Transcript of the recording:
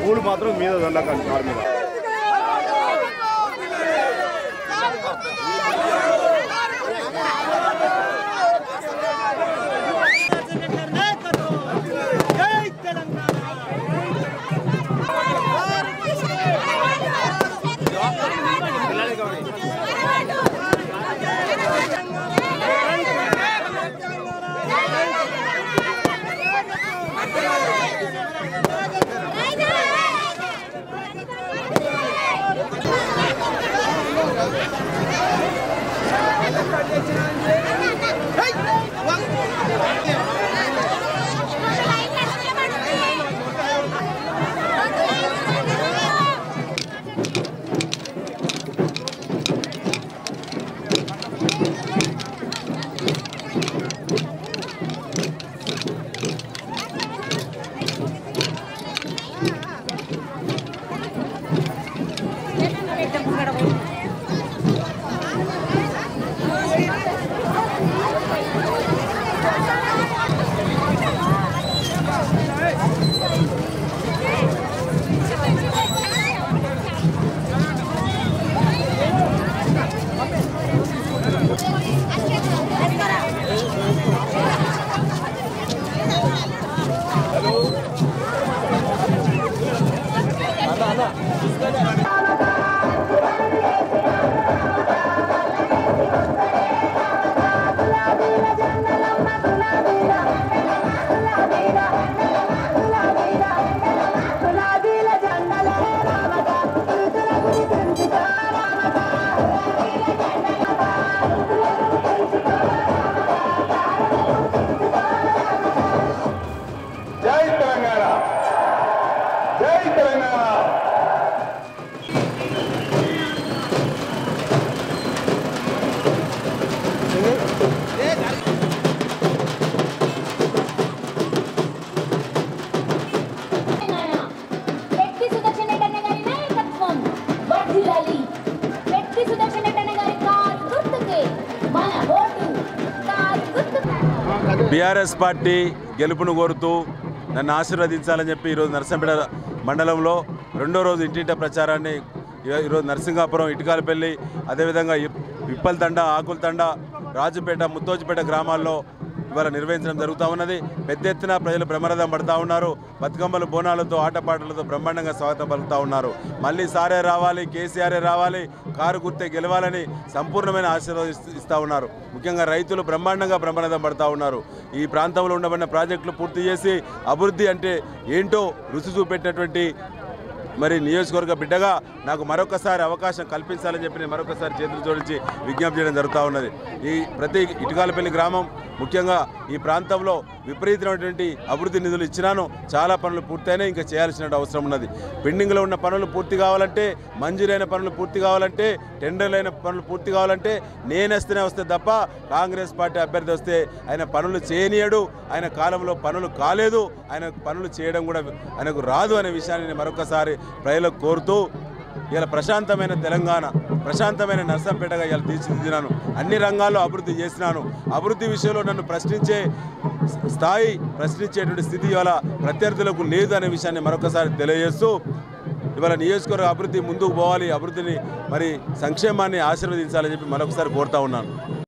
పూలు మాత్రం మీద దండకండి కారు మీద గులాబీల జెండలే రామగా ఋతుల గురి పెంచుకో రామగా గులాబీల జెండలగా ఋతుల గురి పెంచుకో జై తెలంగాణ జై తెలంగాణ తెలంగాణ వ్యక్తి సుదర్శన్ రెడ్డి గారి నాయకత్వం వర్ధిల్లాలి వ్యక్తి సుదర్శన్ రెడ్డి గారి కారు గుర్తుకే మన ఓటు కారు గుర్తుకే బీఆర్ఎస్ పార్టీ గెలుపును కోరుతూ నన్ను ఆశీర్వదించాలని చెప్పి ఈరోజు నరసంపేట మండలంలో రెండో రోజు ఇంటింట ప్రచారాన్ని ఈ- ఈరోజు నరసింగాపురం ఇటుకాలపల్లి అదేవిధంగా ఇప్- ఇప్పల్తండ ఆకులతండ రాజుపేట ముత్తోజిపేట గ్రామాల్లో ఇవాళ నిర్వహించడం జరుగుతూ ఉన్నది పెద్ద ఎత్తున ప్రజలు బ్రహ్మరథం పడుతూ ఉన్నారు బతుకమ్మలు బోనాలతో ఆటపాటలతో బ్రహ్మాండంగా స్వాగతం పలుకుతూ ఉన్నారు మళ్ళీ సారే రావాలి కేసీఆరే రావాలి కారు గుర్తే గెలవాలని సంపూర్ణమైన ఆశీర్వాదం ఇస్తూ- ఇస్తూ ఉన్నారు ముఖ్యంగా రైతులు బ్రహ్మాండంగా బ్రహ్మరథం పడుతూ ఉన్నారు ఈ ప్రాంతంలో ఉండబడిన ప్రాజెక్టులు పూర్తి చేసి అభివృద్ధి అంటే ఏంటో రుచి చూపెట్టినటువంటి మరి నియోజకవర్గ బిడ్డగా నాకు మరొకసారి అవకాశం కల్పించాలని చెప్పి నేను మరొకసారి చేతులు జోడించి విజ్ఞప్తి చేయడం జరుగుతూ ఉన్నది ఈ ప్రతి ఇటుకాలపల్లి గ్రామం ముఖ్యంగా ఈ ప్రాంతంలో విపరీతమైనటువంటి అభివృద్ధి నిధులు ఇచ్చినాను చాలా పనులు పూర్తయినాయి ఇంకా చేయాల్సిన అవసరం ఉన్నది పెండింగ్లో ఉన్న పనులు పూర్తి కావాలంటే మంజూరైన పనులు పూర్తి కావాలంటే టెండర్లైన పనులు పూర్తి కావాలంటే నేనేస్తేనే వస్తే తప్ప కాంగ్రెస్ పార్టీ అభ్యర్థి వస్తే ఆయన పనులు చేయనీయడు ఆయన కాలంలో పనులు కాలేదు ఆయన పనులు చేయడం కూడా ఆయనకు రాదు అనే విషయాన్ని నేను మరొకసారి ప్రజలకు కోరుతూ ఇలా ప్రశాంతమైన తెలంగాణ ప్రశాంతమైన నర్సంపేటగా ఇలా తీర్చిదిద్దినాను అన్ని రంగాల్లో అభివృద్ధి చేసినాను అభివృద్ధి విషయంలో నన్ను ప్రశ్నించే స్థాయి ప్రశ్నించేటువంటి స్థితి ఇవాళ ప్రత్యర్థులకు లేదు అనే విషయాన్ని మరొకసారి తెలియజేస్తూ ఇవాళ నియోజకవర్గ అభివృద్ధి ముందుకు పోవాలి అభివృద్ధిని మరి సంక్షేమాన్ని ఆశీర్వదించాలని చెప్పి మరొకసారి కోరుతా ఉన్నాను